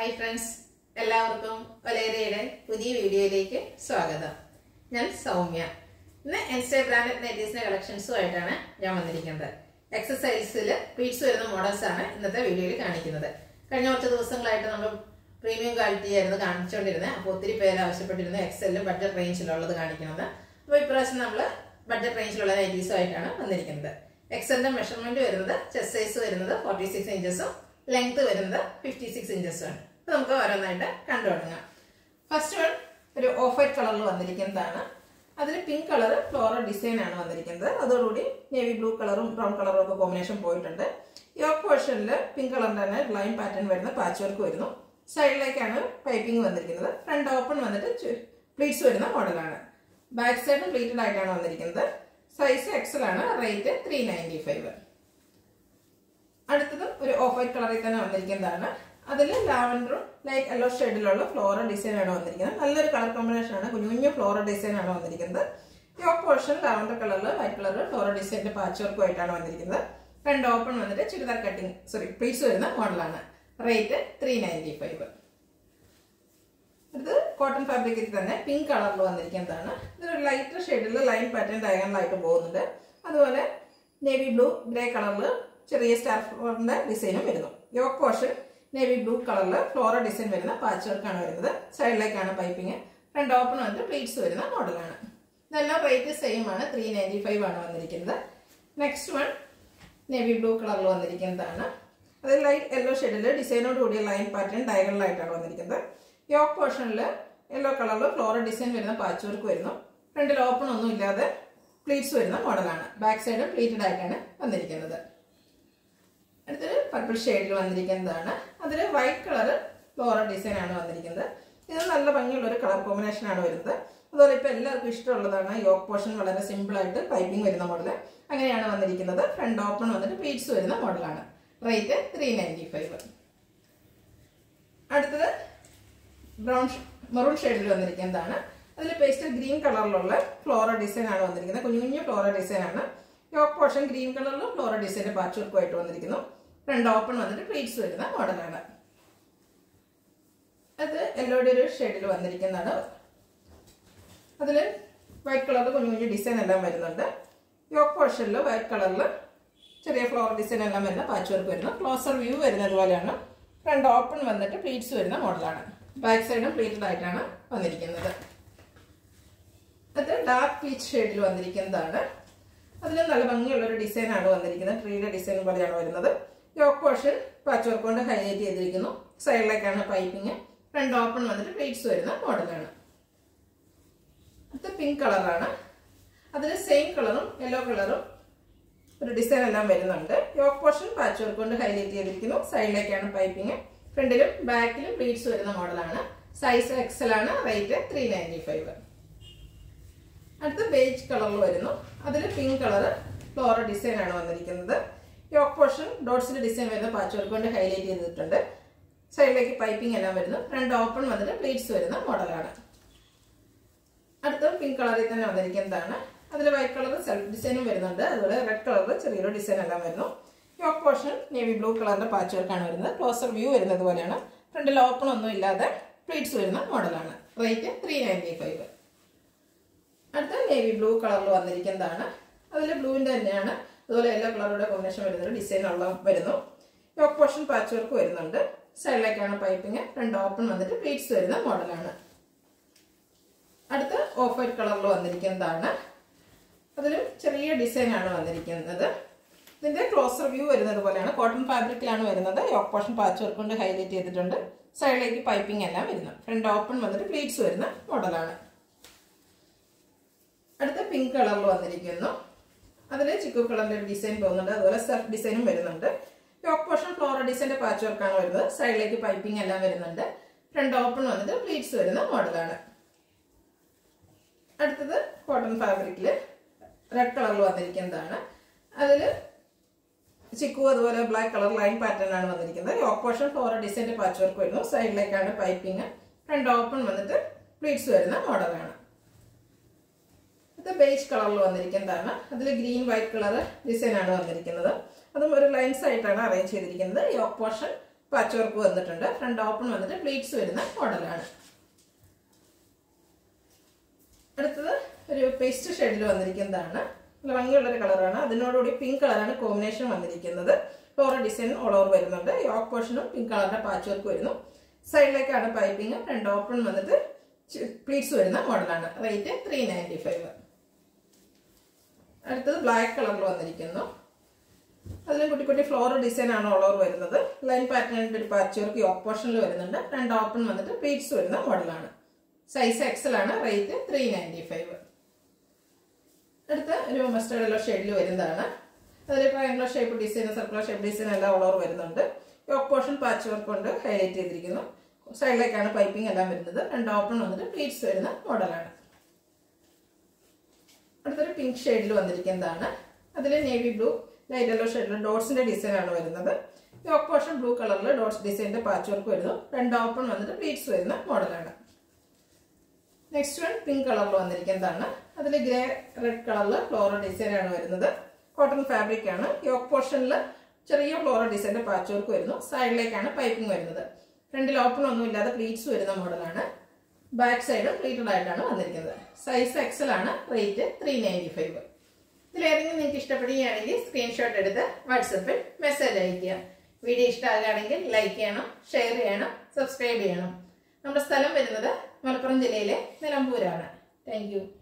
hi friends എല്ലാവർക്കും ഒലേരയുടെ പുതിയ വീഡിയോയിലേക്ക് സ്വാഗതം ഞാൻ സൗമ്യ ഇന്ന് എൻസ്റ്റേ ബ്രാൻഡഡ് നൈറ്റീസിന്റെ കളക്ഷൻസുമായിട്ടാണ് ഞാൻ വന്നിരിക്കുന്നത് എക്സസൈസിൽ പ്ലീറ്റ്സ് വരുന്ന മോഡൽസ് ആണ് ഇന്നത്തെ വീഡിയോയിൽ കാണിക്കുന്നത് കഴിഞ്ഞ കുറച്ച് ദിവസങ്ങളായിട്ട് നമ്മൾ പ്രീമിയം ക്വാളിറ്റി ആയിരുന്നു കാണിച്ചുകൊണ്ടിരുന്നത് അപ്പോൾ ഒത്തിരി പേര് ആവശ്യപ്പെട്ടിരുന്നു എക്സലിലും ബഡ്ജറ്റ് റേഞ്ചിലുള്ളത് കാണിക്കുന്നത് അപ്പോൾ ഇപ്രാവശ്യം നമ്മൾ ബഡ്ജറ്റ് റേഞ്ചിലുള്ള നൈറ്റീസുമായിട്ടാണ് വന്നിരിക്കുന്നത് എക്സലിന്റെ മെഷർമെന്റ് വരുന്നത് ചെസ്റ്റ് സൈസ് വരുന്നത് ഫോർട്ടി സിക്സ് ഇഞ്ചസും ലെങ്ത് വരുന്നത് ഫിഫ്റ്റി സിക്സ് ഇഞ്ചസും ആണ് അപ്പൊ നമുക്ക് ഓരോന്നായിട്ട് കണ്ടു തുടങ്ങാം ഫസ്റ്റ് വൺ ഒരു ഓഫ് വൈറ്റ് കളറിൽ വന്നിരിക്കുന്നതാണ് അതിൽ പിങ്ക് കളർ ഫ്ലോറൽ ഡിസൈൻ ആണ് വന്നിരിക്കുന്നത് അതോടുകൂടി നേവി ബ്ലൂ കളറും ബ്രൗൺ കളറും ഒക്കെ കോമ്പിനേഷൻ പോയിട്ടുണ്ട് യോക്ക് പോർഷനിൽ പിങ്ക് കളറിന്റെ തന്നെ ലൈൻ പാറ്റേൺ വരുന്ന പാച്ച് വർക്ക് വരുന്നു സൈഡിലേക്കാണ് പൈപ്പിംഗ് വന്നിരിക്കുന്നത് ഫ്രണ്ട് ഓപ്പൺ വന്നിട്ട് പ്ലീറ്റ്സ് വരുന്ന മോഡലാണ് ബാക്ക് സൈഡ് പ്ലീറ്റഡ് ആയിട്ടാണ് വന്നിരിക്കുന്നത് സൈസ് എക്സൽ ആണ് റേറ്റ് ത്രീ നയൻറ്റി ഫൈവ് അടുത്തത് ഒരു ഓഫ് വൈറ്റ് കളറിൽ തന്നെ വന്നിരിക്കുന്നതാണ് അതിൽ ലാവൻഡറും ലൈറ്റ് യെല്ലോ ഷെയ്ഡിലുള്ള ഫ്ലോറൽ ഡിസൈൻ ആണ് വന്നിരിക്കുന്നത് നല്ലൊരു കളർ കോമ്പിനേഷൻ ആണ് കുഞ്ഞു കുഞ്ഞു ഫ്ലോറൽ ഡിസൈൻ ആണ് വന്നിരിക്കുന്നത് യോക്ക് പോർഷൻ ലാവൻഡർ കളറിൽ വൈറ്റ് കളർ ഫ്ലോറൽ ഡിസൈനിന്റെ പാച്ച് വർക്കും ആയിട്ടാണ് വന്നിരിക്കുന്നത് ഫ്രണ്ട് ഓപ്പൺ വന്നിട്ട് ചുരിദാർ കട്ടിങ് സോറി പ്ലീറ്റ്സ് വരുന്ന മോഡലാണ് റേറ്റ് ത്രീ നയൻറ്റി ഫൈവ് ഇത് കോട്ടൺ ഫാബ്രിക്കിൽ തന്നെ പിങ്ക് കളറിൽ വന്നിരിക്കുന്നതാണ് ഇതൊരു ലൈറ്റർ ഷെയ്ഡിൽ ലൈൻ പാറ്റേൺ ഡയഗണലായിട്ട് പോകുന്നുണ്ട് അതുപോലെ നേവി ബ്ലൂ ഗ്രേ കളറിൽ ചെറിയ സ്റ്റാർഫിന്റെ ഡിസൈനും വരുന്നു യോക്ക് പോർഷൻ നേവി ബ്ലൂ കളറിൽ ഫ്ലോറൽ ഡിസൈൻ വരുന്ന പാച്ച് വർക്കാണ് വരുന്നത് സൈഡിലേക്കാണ് പൈപ്പിംഗ് ഫ്രണ്ട് ഓപ്പൺ വന്നിട്ട് പ്ലീറ്റ്സ് വരുന്ന മോഡലാണ് ഇതെല്ലാം റേറ്റ് സെയിം ആണ് ത്രീ നയൻറ്റി ഫൈവ് ആണ് വന്നിരിക്കുന്നത് നെക്സ്റ്റ് വൺ നേവി ബ്ലൂ കളറിൽ വന്നിരിക്കുന്നതാണ് അത് ലൈറ്റ് യെല്ലോ ഷെയ്ഡിൽ ഡിസൈനോട് കൂടിയ ലൈൻ പാറ്റേൺ ഡയഗണലായിട്ടാണ് വന്നിരിക്കുന്നത് യോക്ക് പോർഷനിൽ യെല്ലോ കളറിൽ ഫ്ലോറൽ ഡിസൈൻ വരുന്ന പാച്ച് വർക്ക് വരുന്നു ഫ്രണ്ടിൽ ഓപ്പൺ ഒന്നും ഇല്ലാതെ പ്ലീറ്റ്സ് വരുന്ന മോഡലാണ് ബാക്ക് സൈഡ് പ്ലീറ്റഡ് ആയിട്ടാണ് വന്നിരിക്കുന്നത് അടുത്തൊരു പർപ്പിൾ ഷെയ്ഡിൽ വന്നിരിക്കുന്നതാണ് അതിൽ വൈറ്റ് കളർ ഫ്ലോറൽ ഡിസൈൻ ആണ് വന്നിരിക്കുന്നത് ഇത് നല്ല ഭംഗിയുള്ള ഒരു കളർ കോമ്പിനേഷൻ ആണ് വരുന്നത് അതുപോലെ ഇപ്പൊ എല്ലാവർക്കും ഇഷ്ടമുള്ളതാണ് യോക്ക് പോർഷൻ വളരെ സിമ്പിൾ ആയിട്ട് പൈപ്പിംഗ് വരുന്ന മോഡൽ അങ്ങനെയാണ് വന്നിരിക്കുന്നത് ഫ്രണ്ട് ഓപ്പൺ വന്നിട്ട് പ്ലീറ്റ്സ് വരുന്ന മോഡലാണ് റേറ്റ് ത്രീ നയൻറ്റി ഫൈവ് അടുത്തത് ബ്രൗൺ മെറൂൺ ഷെയ്ഡിൽ വന്നിരിക്കുന്നതാണ് അതിൽ പേസ്റ്റൽ ഗ്രീൻ കളറിലുള്ള ഫ്ലോറൽ ഡിസൈൻ ആണ് വന്നിരിക്കുന്നത് കുഞ്ഞു കുഞ്ഞു ഫ്ലോറൽ ഡിസൈൻ ആണ് യോക്ക് പോർഷൻ ഗ്രീൻ കളറിലും ഫ്ലോറൽ ഡിസൈൻ്റെ പാച്ച് വർക്കുമായിട്ട് വന്നിരിക്കുന്നു രണ്ട് ഓപ്പൺ വന്നിട്ട് പ്ലീറ്റ്സ് വരുന്ന മോഡലാണ് അത് യെല്ലോയുടെ ഒരു ഷെയ്ഡിൽ വന്നിരിക്കുന്നതാണ് അതിൽ വൈറ്റ് കളറിൽ കുഞ്ഞു കുഞ്ഞു ഡിസൈൻ എല്ലാം വരുന്നുണ്ട് യോക്ക് പോർഷനിൽ വൈറ്റ് കളറിൽ ചെറിയ ഫ്ലോർ ഡിസൈൻ എല്ലാം വരുന്ന പാച്ച് വർക്ക് വരുന്നു ക്ലോസർ വ്യൂ വരുന്നത് പോലെയാണ് ഫ്രണ്ട് ഓപ്പൺ വന്നിട്ട് പ്ലീറ്റ്സ് വരുന്ന മോഡലാണ് ബാക്ക് സൈഡും പ്ലീറ്റഡ് ആയിട്ടാണ് വന്നിരിക്കുന്നത് അത് ഡാർക്ക് പീച്ച് ഷെയ്ഡിൽ വന്നിരിക്കുന്നതാണ് അതിൽ നല്ല ഭംഗിയുള്ള ഒരു ഡിസൈൻ ആണ് വന്നിരിക്കുന്നത് ട്രീയുടെ ഡിസൈൻ പോലെയാണ് വരുന്നത് യോക്ക് പോർഷൻ പാച്ച് വർക്ക് കൊണ്ട് ഹൈലൈറ്റ് ചെയ്തിരിക്കുന്നു സൈഡിലേക്കാണ് പൈപ്പിംഗ് ഫ്രണ്ട് ഓപ്പൺ വന്നിട്ട് പ്ലീറ്റ്സ് വരുന്ന മോഡലാണ് അത് പിങ്ക് കളറാണ് അതിൽ സെയിം കളറും യെല്ലോ കളറും ഒരു ഡിസൈൻ എല്ലാം വരുന്നുണ്ട് യോക്ക് പോർഷൻ പാച്ച് വർക്ക് കൊണ്ട് ഹൈലൈറ്റ് ചെയ്തിരിക്കുന്നു സൈഡിലേക്കാണ് പൈപ്പിംഗ് ഫ്രണ്ടിലും ബാക്കിലും പ്ലീറ്റ്സ് വരുന്ന മോഡലാണ് സൈസ് എക്സൽ ആണ് റേറ്റ് ത്രീ നയൻറ്റി ഫൈവ് അടുത്ത ബേജ് കളറിൽ വരുന്നു അതിൽ പിങ്ക് കളർ ഫ്ലോറൽ ഡിസൈൻ ആണ് വന്നിരിക്കുന്നത് യോക്ക് പോർഷൻ ഡോട്ട്സിന്റെ ഡിസൈൻ വരുന്ന പാച്ച് വർക്ക് കൊണ്ട് ഹൈലൈറ്റ് ചെയ്തിട്ടുണ്ട് സൈഡിലേക്ക് പൈപ്പിംഗ് എല്ലാം വരുന്നു ഫ്രണ്ട് ഓപ്പൺ വന്നിട്ട് പ്ലീറ്റ്സ് വരുന്ന മോഡലാണ് അടുത്ത പിങ്ക് കളറിൽ തന്നെ വന്നിരിക്കുന്നതാണ് അതിൽ വൈറ്റ് കളർ സെൽഫ് ഡിസൈനും വരുന്നുണ്ട് അതുപോലെ റെഡ് കളറിൽ ചെറിയൊരു ഡിസൈൻ എല്ലാം വരുന്നു യോക്ക് പോർഷൻ നേവി ബ്ലൂ കളറിന്റെ പാച്ച് വർക്കാണ് വരുന്നത് ക്ലോസർ വ്യൂ വരുന്നത് പോലെയാണ് ഫ്രണ്ടിൽ ഓപ്പൺ ഒന്നും ഇല്ലാതെ പ്ലീറ്റ്സ് വരുന്ന മോഡലാണ് റേറ്റ് ത്രീ നയൻറ്റി ഫൈവ് അടുത്ത നേവി ബ്ലൂ കളറിൽ വന്നിരിക്കുന്നതാണ് അതിൽ ബ്ലൂവിൻ്റെ തന്നെയാണ് അതുപോലെ യെല്ലോ കളറുടെ കോമ്പിനേഷൻ വരുന്നത് ഡിസൈൻ ഉള്ള വരുന്നു യോക്ക് പോർഷൻ പാച്ച് വർക്ക് വരുന്നുണ്ട് സൈഡിലേക്കാണ് പൈപ്പിംഗ് ഫ്രണ്ട് ഓപ്പൺ വന്നിട്ട് പ്ലീറ്റ്സ് വരുന്ന മോഡലാണ് അടുത്ത ഓഫ് വൈറ്റ് കളറിൽ വന്നിരിക്കുന്നതാണ് അതിലും ചെറിയ ഡിസൈൻ ആണ് വന്നിരിക്കുന്നത് ഇതിന്റെ ക്ലോസർ വ്യൂ വരുന്നത് പോലെയാണ് കോട്ടൺ ഫാബ്രിക്കിലാണ് വരുന്നത് യോക്ക് പോർഷൻ പാച്ച് വർക്ക് കൊണ്ട് ഹൈലൈറ്റ് ചെയ്തിട്ടുണ്ട് സൈഡിലേക്ക് പൈപ്പിംഗ് എല്ലാം വരുന്നു ഫ്രണ്ട് ഓപ്പൺ വന്നിട്ട് പ്ലീറ്റ്സ് വരുന്ന മോഡലാണ് അടുത്ത പിങ്ക് കളറിൽ വന്നിരിക്കുന്നു അതിൽ ചിക്കു കളറിന്റെ ഒരു ഡിസൈൻ പോകുന്നുണ്ട് അതുപോലെ സെൽഫ് ഡിസൈനും വരുന്നുണ്ട് യോക്ക് പോർഷൻ ഫ്ലോറൽ ഡിസൈന്റെ പാച്ച് വർക്കാണ് വരുന്നത് സൈഡിലേക്ക് പൈപ്പിംഗ് എല്ലാം വരുന്നുണ്ട് ഫ്രണ്ട് ഓപ്പൺ വന്നിട്ട് പ്ലീറ്റ്സ് വരുന്ന മോഡലാണ് അടുത്തത് കോട്ടൺ ഫാബ്രിക്കിൽ റെഡ് കളറിൽ വന്നിരിക്കുന്നതാണ് അതിൽ ചിക്കു അതുപോലെ ബ്ലാക്ക് കളർ ലൈൻ പാറ്റേൺ ആണ് വന്നിരിക്കുന്നത് യോക്ക് പോർഷൻ ഫ്ലോറൽ ഡിസൈൻ്റെ പാച്ച് വർക്ക് വരുന്നു സൈഡിലേക്കാണ് പൈപ്പിംഗ് ഫ്രണ്ട് ഓപ്പൺ വന്നിട്ട് പ്ലീറ്റ്സ് വരുന്ന മോഡലാണ് ഇത് ബേജ് കളറിൽ വന്നിരിക്കുന്നതാണ് അതിൽ ഗ്രീൻ വൈറ്റ് കളർ ഡിസൈൻ ആണ് വന്നിരിക്കുന്നത് അതും ഒരു ലൈൻസ് ആയിട്ടാണ് അറേഞ്ച് ചെയ്തിരിക്കുന്നത് യോക്ക് പോർഷൻ പാച്ച് വർക്ക് വന്നിട്ടുണ്ട് ഫ്രണ്ട് ഓപ്പൺ വന്നിട്ട് പ്ലീറ്റ്സ് വരുന്ന മോഡലാണ് അടുത്തത് ഒരു പേസ്റ്റ് ഷെയ്ഡിൽ വന്നിരിക്കുന്നതാണ് നല്ല ഭംഗിയുള്ളൊരു കളറാണ് അതിനോടുകൂടി പിങ്ക് കളറാണ് കോമ്പിനേഷൻ വന്നിരിക്കുന്നത് ഫ്ലോറൽ ഡിസൈൻ ഓൾ ഓവർ വരുന്നുണ്ട് യോക്ക് പോർഷനും പിങ്ക് കളറിന്റെ പാച്ച് വർക്ക് വരുന്നു സൈഡിലേക്കാണ് പൈപ്പിംഗ് ഫ്രണ്ട് ഓപ്പൺ വന്നിട്ട് പ്ലീറ്റ്സ് വരുന്ന മോഡലാണ് റേറ്റ് ത്രീ നയൻറ്റി ഫൈവ് അടുത്തത് ബ്ലാക്ക് കളറിൽ വന്നിരിക്കുന്നു അതിലും കുട്ടി കുട്ടി ഫ്ലോറൽ ഡിസൈൻ ആണ് ഓൾ ഓവർ വരുന്നത് ലൈൻ പാറ്റേണിന്റെ ഒരു പാച്ച് വർക്ക് യോക്ക് പോർഷനിൽ വരുന്നുണ്ട് ഫ്രണ്ട് ഓപ്പൺ വന്നിട്ട് പ്ലീറ്റ്സ് വരുന്ന മോഡലാണ് സൈസ് എക്സൽ ആണ് റേറ്റ് ത്രീ നയൻറ്റി ഫൈവ് അടുത്ത ഒരു മസ്റ്റേർഡ് യെല്ലോ ഷെയ്ഡിൽ വരുന്നതാണ് അതിൽ triangular shape design circular shape design എല്ലാം ഓൾ ഓവർ വരുന്നുണ്ട് യോക്ക് പോർഷൻ പാച്ച് വർക്ക് കൊണ്ട് ഹൈലൈറ്റ് ചെയ്തിരിക്കുന്നു സൈഡിലേക്കാണ് പൈപ്പിംഗ് എല്ലാം വരുന്നത് രണ്ട് ഓപ്പൺ വന്നിട്ട് പ്ലീറ്റ്സ് വരുന്ന മോഡലാണ് അടുത്തൊരു പിങ്ക് ഷെയ്ഡിൽ വന്നിരിക്കുന്നതാണ് അതിൽ നേവി ബ്ലൂ ലൈറ്റ് യെല്ലോ ഷെയ്ഡിൽ ഡോട്ട്സിന്റെ ഡിസൈൻ ആണ് വരുന്നത് യോക്ക് പോർഷൻ ബ്ലൂ കളറിൽ ഡോട്ട്സ് ഡിസൈനിന്റെ പാച്ച് വർക്ക് വരുന്നു രണ്ട് ഓപ്പൺ വന്നിട്ട് പ്ലീറ്റ്സ് വരുന്ന മോഡലാണ് നെക്സ്റ്റ് വൺ പിങ്ക് കളറിൽ വന്നിരിക്കുന്നതാണ് അതിൽ ഗ്രേ റെഡ് കളറിൽ ഫ്ലോറൽ ഡിസൈൻ ആണ് വരുന്നത് കോട്ടൺ ഫാബ്രിക് ആണ് യോക്ക് പോർഷനിൽ ചെറിയ ഫ്ലോറൽ ഡിസൈൻ്റെ പാച്ച് വർക്ക് വരുന്നു സൈഡിലേക്കാണ് പൈപ്പിംഗ് വരുന്നത് ഫ്രണ്ടിൽ ഓപ്പൺ ഒന്നും ഇല്ലാതെ പ്ലീറ്റ്സ് വരുന്ന മോഡലാണ് ബാക്ക് സൈഡും പ്ലീറ്റഡ് ആയിട്ടാണ് വന്നിരിക്കുന്നത് സൈസ് എക്സൽ ആണ് റേറ്റ് ത്രീ നയൻറ്റി ഫൈവ് ഇതിലേതെങ്കിലും നിങ്ങൾക്ക് ഇഷ്ടപ്പെടുകയാണെങ്കിൽ സ്ക്രീൻഷോട്ട് എടുത്ത് വാട്സപ്പിൽ മെസ്സേജ് അയയ്ക്കുക വീഡിയോ ഇഷ്ടമാകുകയാണെങ്കിൽ ലൈക്ക് ചെയ്യണം ഷെയർ ചെയ്യണം സബ്സ്ക്രൈബ് ചെയ്യണം നമ്മുടെ സ്ഥലം വരുന്നത് മലപ്പുറം ജില്ലയിലെ നിലമ്പൂരാണ് താങ്ക്